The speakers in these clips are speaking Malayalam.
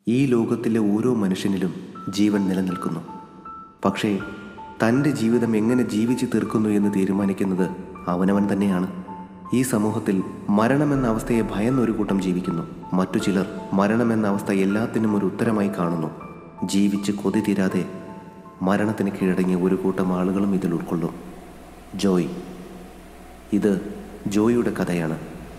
ഈ ലോകത്തിലെ ഓരോ മനുഷ്യനിലും ജീവൻ നിലനിൽക്കുന്നു പക്ഷേ തൻ്റെ ജീവിതം എങ്ങനെ ജീവിച്ചു തീർക്കുന്നു എന്ന് തീരുമാനിക്കുന്നത് അവനവൻ തന്നെയാണ് ഈ സമൂഹത്തിൽ മരണമെന്ന അവസ്ഥയെ ഭയന്ന ഒരു കൂട്ടം ജീവിക്കുന്നു മറ്റു ചിലർ മരണമെന്ന അവസ്ഥ എല്ലാത്തിനും ഒരു ഉത്തരമായി കാണുന്നു ജീവിച്ച് കൊതി തീരാതെ മരണത്തിന് കീഴടങ്ങിയ ഒരു കൂട്ടം ആളുകളും ഇതിൽ ഉൾക്കൊള്ളും ജോയ് ഇത് ജോയിയുടെ കഥയാണ്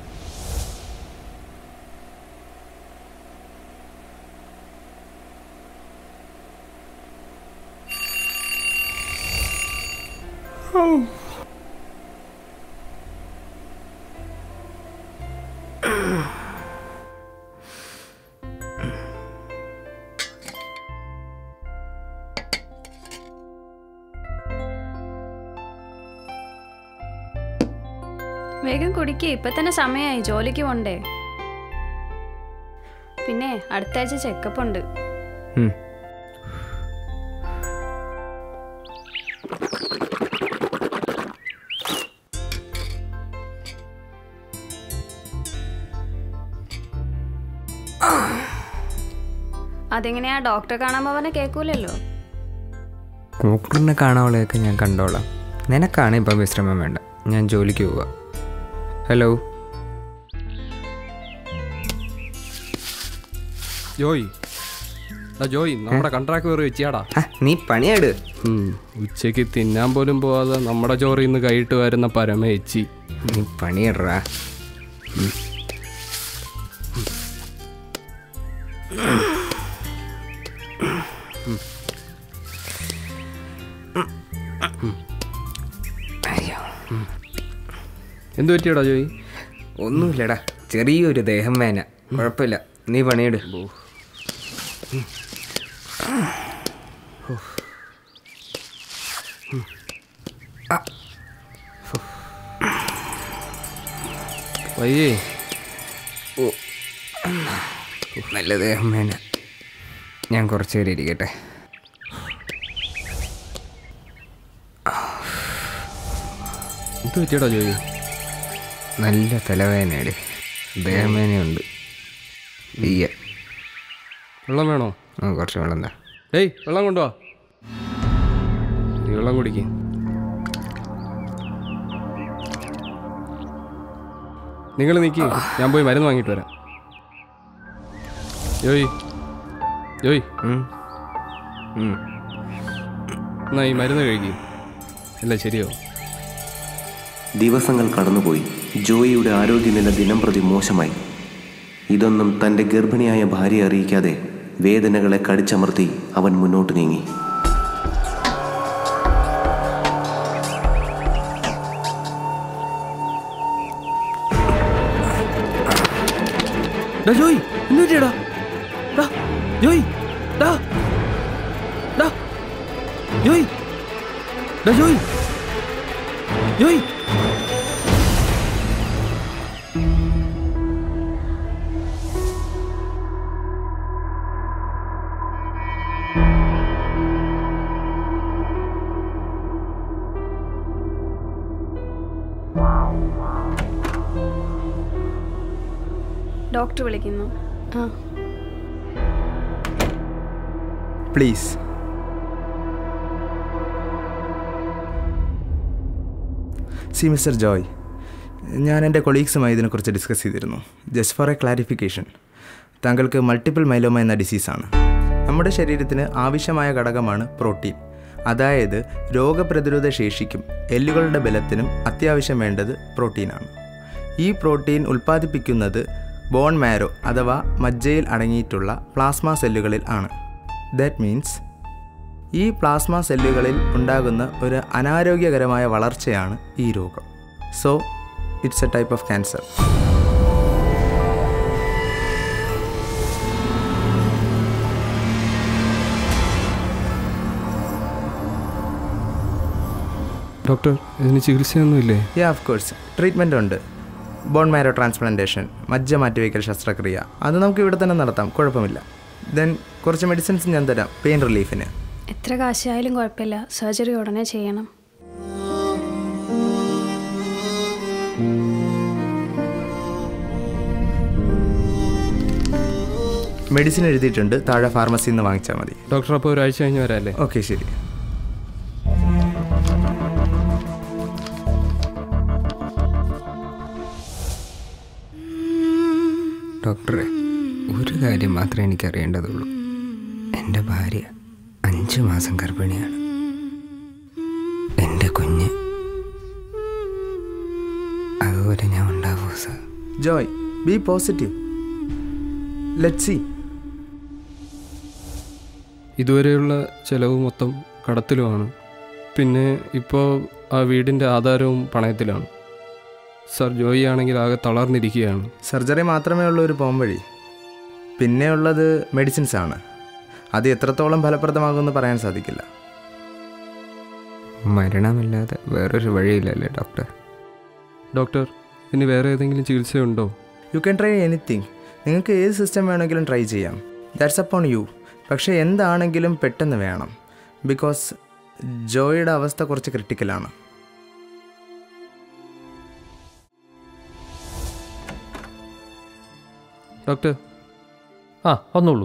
വേഗം കുടിക്ക് ഇപ്പൊ തന്നെ സമയമായി ജോലിക്ക് പോണ്ടേ പിന്നെ അടുത്ത ആഴ്ച ചെക്കപ്പ് ഉണ്ട് ഉം. അതെങ്ങനെയാ ഡോക്ടറെ കാണാൻ പോവാനെ കേൾക്കൂലല്ലോ ഡോക്ടറിനെ കാണാനുള്ളതൊക്കെ ഞാൻ കണ്ടോളാം നിനക്കാണ് ഇപ്പം വിശ്രമം വേണ്ട ഞാൻ ജോലിക്ക് പോവാ ഹലോ ജോയ് എടാ ജോയ് നമ്മുടെ കൺട്രാക്ട് വേറെ വെച്ചിയാടാ ആ നീ പണിയാട് ഉം, ഉച്ചയ്ക്ക് തിന്നാൻ പോലും പോവാതെ നമ്മുടെ ചോറിൽ നിന്ന് കൈയിട്ട് വരുന്ന പരമേച്ചി നീ പണിയിടറാ അയ്യോ എന്ത് പറ്റിയടാ ജോയ് ഒന്നുമില്ലടാ ചെറിയൊരു ദേഹം വേന കുഴപ്പമില്ല നീ പണിയിട് വയ്യേ നല്ല ദേഹം വേന ഞാൻ കുറച്ച് നേരം ഇരിക്കട്ടെ എന്ത് പറ്റിയടാ ജോയ് നല്ല തലവേദനയുടെ ദേഹവേദനയുണ്ട് വയ്യ വെള്ളം വേണോ ആ, കുറച്ച് വെള്ളം എന്താ ഏയ് വെള്ളം കൊണ്ടുവാ നീ വെള്ളം കുടിക്ക് നിങ്ങൾ നിൽക്കി ഞാൻ പോയി മരുന്ന് വാങ്ങിയിട്ട് വരാം ജോയ് ജോയ് എന്നാ ഈ മരുന്ന് കഴിക്കും അല്ല ശരിയാവും ദിവസങ്ങൾ കടന്നുപോയി ജോയിയുടെ ആരോഗ്യനില ദിനംപ്രതി മോശമായി ഇതൊന്നും തൻ്റെ ഗർഭിണിയായ ഭാര്യയെ അറിയിക്കാതെ വേദനകളെ കടിച്ചമർത്തി അവൻ മുന്നോട്ട് നീങ്ങി ഡാ ജോയ് എന്ത് പറ്റിയടാ ഡാ ജോയ് ഡാ ഡാ ജോയ് ഡാ ജോയ് ജോയ് ഡോക്ടർ വിളിക്കുന്നു ആ പ്ലീസ് സി മിസ്റ്റർ ജോയ് ഞാൻ എൻ്റെ കൊളീഗ്സുമായി ഇതിനെക്കുറിച്ച് ഡിസ്കസ് ചെയ്തിരുന്നു ജസ്റ്റ് ഫോർ എ ക്ലാരിഫിക്കേഷൻ താങ്കൾക്ക് മൾട്ടിപ്പിൾ മൈലോമ എന്ന ഡിസീസാണ് നമ്മുടെ ശരീരത്തിന് ആവശ്യമായ ഘടകമാണ് പ്രോട്ടീൻ അതായത് രോഗപ്രതിരോധ ശേഷിക്കും എല്ലുകളുടെ ബലത്തിനും അത്യാവശ്യം വേണ്ടത് പ്രോട്ടീനാണ് ഈ പ്രോട്ടീൻ ഉൽപ്പാദിപ്പിക്കുന്നത് ബോൺ മാരോ അഥവാ മജ്ജയിൽ അടങ്ങിയിട്ടുള്ള പ്ലാസ്മ സെല്ലുകളിൽ ആണ് ദാറ്റ് മീൻസ് ഈ പ്ലാസ്മ സെല്ലുകളിൽ ഉണ്ടാകുന്ന ഒരു അനാരോഗ്യകരമായ വളർച്ചയാണ് ഈ രോഗം so it's a type of cancer doctor ഇതിന് ചികിത്സയൊന്നുമില്ലേ യാ ഓഫ് കോഴ്സ് ട്രീറ്റ്മെൻ്റ് ഉണ്ട് ബോൺ മാരോ ട്രാൻസ്പ്ലാന്റേഷൻ മജ്ജ മാറ്റിവയ്ക്കൽ ശസ്ത്രക്രിയ അത് നമുക്ക് ഇവിടെ തന്നെ നടത്താം കുഴപ്പമില്ല ദെൻ കുറച്ച് മെഡിസിൻസ് ഞാൻ തരാം പെയിൻ റിലീഫിന് എത്ര കാശായാലും കുഴപ്പമില്ല സർജറി ഉടനെ ചെയ്യണം മെഡിസിൻ എഴുതിയിട്ടുണ്ട് താഴെ ഫാർമസിയിൽ നിന്ന് വാങ്ങിച്ചാൽ മതി ഡോക്ടർ അപ്പോൾ ഒരാഴ്ച കഴിഞ്ഞ് വരാമല്ലേ ഓക്കെ ശരി ഡോക്ടറെ ഒരു കാര്യം മാത്രമേ എനിക്കറിയേണ്ടതുള്ളൂ എൻ്റെ ഭാര്യ അഞ്ച് മാസം ഗർഭിണിയാണ് എൻ്റെ കുഞ്ഞ് അതുപോലെ ഞാൻ ഉണ്ടാവുമോ sir Joy B positive let see ഇതുവരെയുള്ള ചിലവ് മൊത്തം കടത്തിലുമാണ് പിന്നെ ഇപ്പോൾ ആ വീടിൻ്റെ ആധാരവും പണയത്തിലാണ് സർ ജോയി ആണെങ്കിൽ ആകെ തളർന്നിരിക്കുകയാണ് സർജറി മാത്രമേ ഉള്ളൂ ഒരു പോംവഴി പിന്നെ ഉള്ളത് മെഡിസിൻസ് ആണ് അത് എത്രത്തോളം ഫലപ്രദമാകുമെന്ന് പറയാൻ സാധിക്കില്ല മരണമില്ലാതെ വേറൊരു വഴിയില്ലല്ലേ ഡോക്ടർ ഡോക്ടർ ഇനി വേറെ ഏതെങ്കിലും ചികിത്സയുണ്ടോ യു ക്യാൻ ട്രൈ എനിത്തിങ് നിങ്ങൾക്ക് ഏത് സിസ്റ്റം വേണമെങ്കിലും ട്രൈ ചെയ്യാം ദാറ്റ്സ് അപ്പോൺ യു പക്ഷേ എന്താണെങ്കിലും പെട്ടെന്ന് വേണം ബിക്കോസ് ജോയുടെ അവസ്ഥ കുറച്ച് ക്രിട്ടിക്കലാണ് ഡോക്ടർ ആ വന്നോളൂ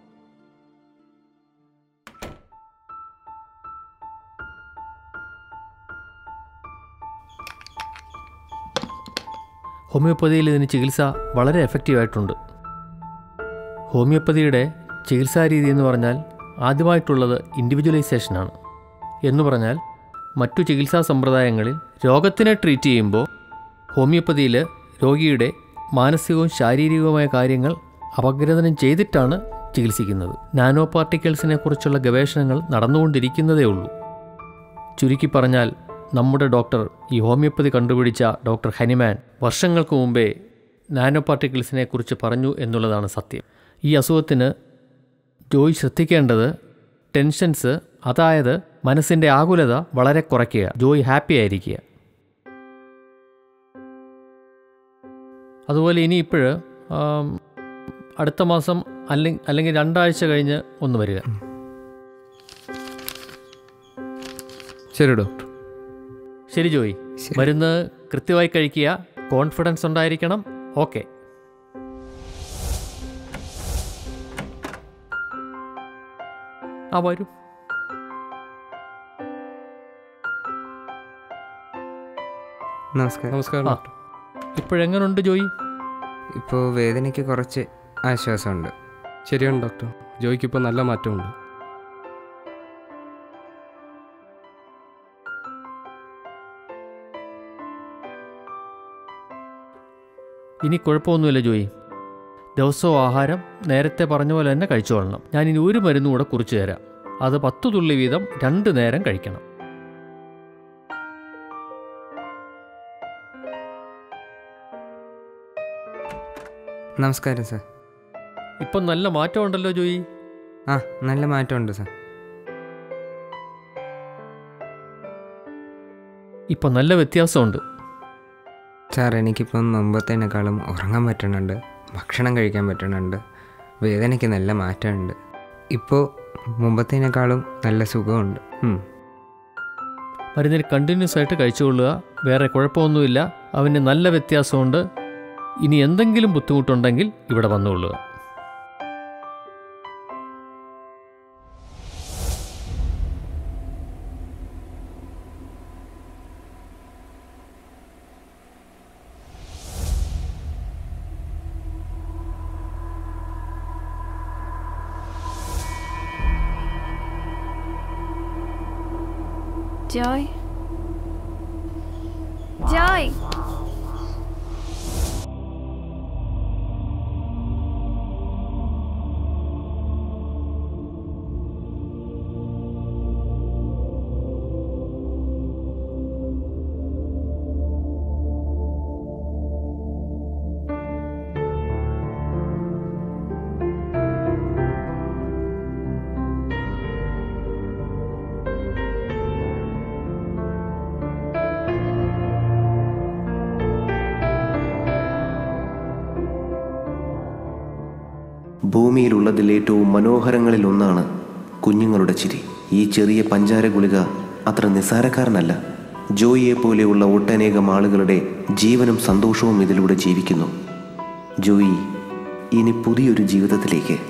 ഹോമിയോപ്പതിയിൽ ഇതിന് ചികിത്സ വളരെ എഫക്റ്റീവായിട്ടുണ്ട് ഹോമിയോപ്പതിയുടെ ചികിത്സാ രീതി എന്ന് പറഞ്ഞാൽ ആദ്യമായിട്ടുള്ളത് ഇൻഡിവിജ്വലൈസേഷനാണ് എന്ന് പറഞ്ഞാൽ മറ്റു ചികിത്സാ സമ്പ്രദായങ്ങളിൽ രോഗത്തിനെ ട്രീറ്റ് ചെയ്യുമ്പോൾ ഹോമിയോപ്പതിയിൽ രോഗിയുടെ മാനസികവും ശാരീരികവുമായ കാര്യങ്ങൾ അപഗ്രഥനം ചെയ്തിട്ടാണ് ചികിത്സിക്കുന്നത് നാനോ പാർട്ടിക്കിൾസിനെ കുറിച്ചുള്ള ഗവേഷണങ്ങൾ നടന്നുകൊണ്ടിരിക്കുന്നതേ ഉള്ളൂ ചുരുക്കി പറഞ്ഞാൽ നമ്മുടെ ഡോക്ടർ ഈ ഹോമിയോപ്പതി കണ്ടുപിടിച്ച ഡോക്ടർ ഹനിമാൻ വർഷങ്ങൾക്ക് മുമ്പേ നാനോ പാർട്ടിക്കിൾസിനെ കുറിച്ച് പറഞ്ഞു എന്നുള്ളതാണ് സത്യം ഈ അസുഖത്തിന് ജോയ് ശ്രദ്ധിക്കേണ്ടത് ടെൻഷൻസ് അതായത് മനസ്സിൻ്റെ ആകുലത വളരെ കുറയ്ക്കുക ജോയ് ഹാപ്പി ആയിരിക്കുക അതുപോലെ ഇനി ഇപ്പോൾ അടുത്ത മാസം അല്ലെങ്കിൽ അല്ലെങ്കിൽ രണ്ടാഴ്ച കഴിഞ്ഞ് ഒന്ന് വരിക ശരി ഡോക്ടർ ശരി ജോയി ശരി. മരുന്ന് കൃത്യമായി കഴിക്കുക കോൺഫിഡൻസ് ഉണ്ടായിരിക്കണം ഓക്കെ ആ വരൂ നമസ്കാരം നമസ്കാരം ആ. ഡോക്ടർ ഇപ്പോഴെങ്ങനുണ്ട് ജോയി ഇപ്പോൾ വേദനയ്ക്ക് കുറച്ച് ആശ്വാസമുണ്ട് ശരിയാണ് ഡോക്ടർ ജോയിക്ക് ഇപ്പോൾ നല്ല മാറ്റമുണ്ട് ഇനി കുഴപ്പമൊന്നുമില്ല ജോയി ദിവസവും ആഹാരം നേരത്തെ പറഞ്ഞ പോലെ തന്നെ കഴിച്ചുകൊള്ളണം ഞാൻ ഇനി ഒരു മരുന്നും കൂടെ കുറിച്ച് തരാം അത് പത്ത് തുള്ളി വീതം രണ്ട് നേരം കഴിക്കണം നമസ്കാരം സാർ ഇപ്പം നല്ല മാറ്റമുണ്ടല്ലോ ജോയി ആ നല്ല മാറ്റമുണ്ട് സാർ ഇപ്പം നല്ല വ്യത്യാസമുണ്ട് സാർ എനിക്കിപ്പം മുമ്പത്തേനേക്കാളും ഉറങ്ങാൻ പറ്റുന്നുണ്ട് ഭക്ഷണം കഴിക്കാൻ പറ്റുന്നുണ്ട് വേദനയ്ക്ക് നല്ല മാറ്റമുണ്ട് ഇപ്പോൾ മുമ്പത്തേനേക്കാളും നല്ല സുഖമുണ്ട് ഉം. മരുന്നിന് കണ്ടിന്യൂസ് ആയിട്ട് കഴിച്ചുകൊള്ളുക വേറെ കുഴപ്പമൊന്നുമില്ല അവന് നല്ല വ്യത്യാസമുണ്ട് ഇനി എന്തെങ്കിലും ബുദ്ധിമുട്ടുണ്ടെങ്കിൽ ഇവിടെ വന്നുകൊള്ളുക ജോയ് ജോയ് ഭൂമിയിലുള്ളതിൽ ഏറ്റവും മനോഹരങ്ങളിൽ ഒന്നാണ് കുഞ്ഞുങ്ങളുടെ ചിരി ഈ ചെറിയ പഞ്ചാര ഗുളിക അത്ര നിസ്സാരക്കാരനല്ല ജോയിയെ പോലെയുള്ള ഒട്ടനേകം ആളുകളുടെ ജീവനും സന്തോഷവും ഇതിലൂടെ ജീവിക്കുന്നു ജോയി ഇനി പുതിയൊരു ജീവിതത്തിലേക്ക്